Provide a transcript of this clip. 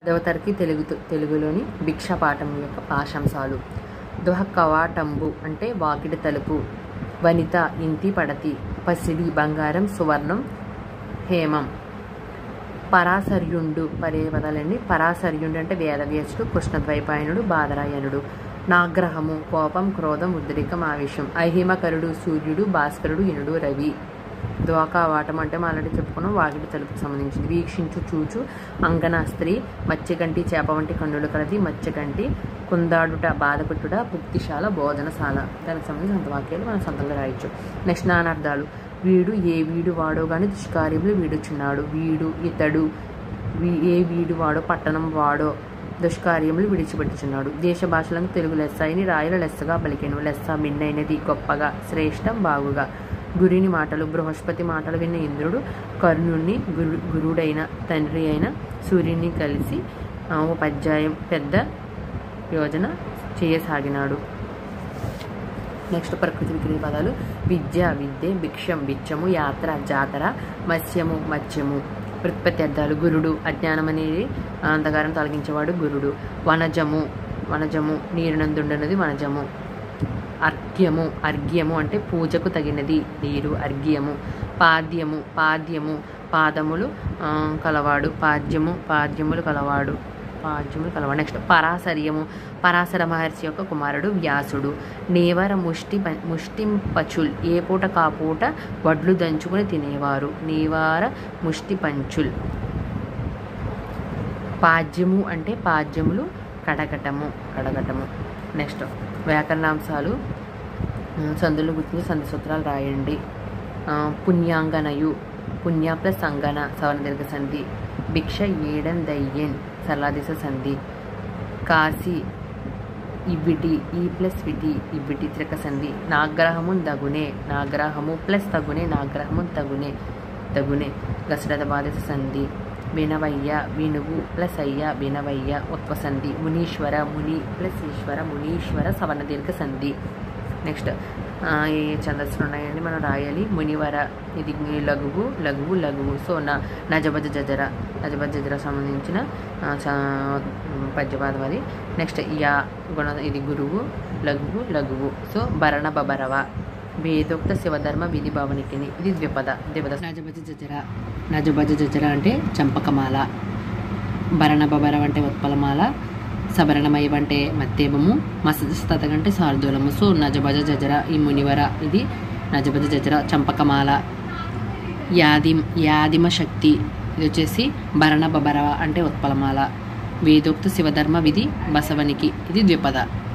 పదవ తరగతి తెలుగు తెలుగులోని భిక్ష పాఠం యొక్క పాఠాంశాలు దుహ కవాటంబు అంటే వాకిటి తలుపు వనిత ఇంటి పడతి పసిడి బంగారం సువర్ణం హేమం పరాశర్యుండు పరే పదాలండి పరాశర్యుండు అంటే వేదవ్యాసుడు కృష్ణద్వైపాయనుడు బాదరాయనుడు నాగ్రహము కోపం క్రోధం ఉద్రికం ఆవేశం ఐహిమకరుడు సూర్యుడు భాస్కరుడు ఇనుడు రవి ద్వాకా వాటం అంటే మనం ఆల్రెడీ చెప్పుకున్నాం వాకిటి తలుపుకు సంబంధించింది వీక్షించు చూచు అంగన స్త్రీ మత్స్యగంటి చేప వంటి కన్నులు కలది మత్స్యగంటి కుందాడుట బాధపెట్టుట పుక్తిశాల బోధనశాల దానికి సంబంధించిన సొంత వాక్యాలు మనం సొంతంగా రాయొచ్చు నెక్స్ట్ నానార్థాలు వీడు ఏ వీడు వాడో కానీ దుష్కార్యములు వీడుచున్నాడు వీడు ఇతడు వీ- ఏ వీడు వాడో పట్టణం వాడో దుష్కార్యములు విడిచిపెట్టుచున్నాడు దేశ భాషలను తెలుగు లెస్స అయిని రాయల లెస్సగా పలికెను లెస్స మిన్నైనది గొప్పగా శ్రేష్టం బాగుగా గురిని మాటలు బృహస్పతి మాటలు విన్న ఇంద్రుడు కర్ణుణ్ణి గురు గురుడైన తండ్రి అయిన సూర్యుని కలిసి ఆ, ఉపాధ్యాయం పెద్ద యోజన చేయసాగినాడు నెక్స్ట్ ప్రకృతి విక్రియ పదాలు విద్య విద్య భిక్షం బిచ్చము యాత్ర జాతర మత్స్యము మత్స్యము ప్రత్పత్తి అర్థాలు గురుడు అజ్ఞానం అనేది అంధకారం తొలగించేవాడు గురుడు వనజము వనజము నీరునందుండనది వనజము అర్ఘ్యము అర్ఘ్యము అంటే పూజకు తగినది నీరు అర్ఘ్యము పాద్యము పాద్యము పాదములు ఆ, కలవాడు పాద్యము పాద్యములు కలవాడు పాద్యములు కలవాడు నెక్స్ట్ పరాశర్యము పరాశర మహర్షి యొక్క కుమారుడు వ్యాసుడు నేవర ముష్టి ప- ముష్టింపచుల్ ఏ పూట కాపూట వడ్లు దంచుకుని తినేవారు నేవార ముష్టి పంచుల్ పాద్యము అంటే పాద్యములు కడగటము కడగటము నెక్స్ట్ వ్యాకరణాంశాలు ఆ, సందులు గుర్తించి సంధి సూత్రాలు రాయండి ఆ, పుణ్యాంగనయు పుణ్య ప్లస్ అంగన సవర్ణ దీర్ఘ సంధి భిక్ష ఏడం దయ్యన్ సరళాదిశ సంధి కాశీ ఇవిటి ఈ ప్లస్ విటి ఇవిటి త్రిక సంధి నాగ్రహము దగునే నాగ్రహము ప్లస్ తగునే నాగ్రహము తగునే తగునే గసడత బాధిత సంధి వినవయ్య వినుగు ప్లస్ అయ్య వినవయ్య ఉత్వసంధి మునీశ్వర ముని ప్లస్ ఈశ్వర మునీశ్వర సవర్ణ దీర్ఘ సంధి నెక్స్ట్ ఏ ఛందస్సులు ఉన్నాయండి మనం రాయాలి మునివర ఇది లఘువు లఘువు లఘువు సో నా నజబజ జజర నజబజ జజర సంబంధించిన ఆ, చ- పద్యపాదం అది నెక్స్ట్ యా గుణ ఇది గురువు లఘువు లఘువు సో భరణ బబరవ వేదోక్త శివధర్మ విధి భవనికిని ఇది ద్విపద ద్విపద నజబజ జజర నజబజ జజర అంటే చంపకమాల భరణ బబరవ అంటే ఉత్పలమాల సభరణమయ అంటే మత్తేబము మస్తతగ అంటే శార్దూలము సో నజబజ జజర ఈ మునివర ఇది నజబజ జజర చంపకమాల యాదిం యాదిమ శక్తి ఇది వచ్చేసి భరణ బబరవ అంటే ఉత్పలమాల వేదోక్త శివధర్మ విధి బసవనికి ఇది ద్విపద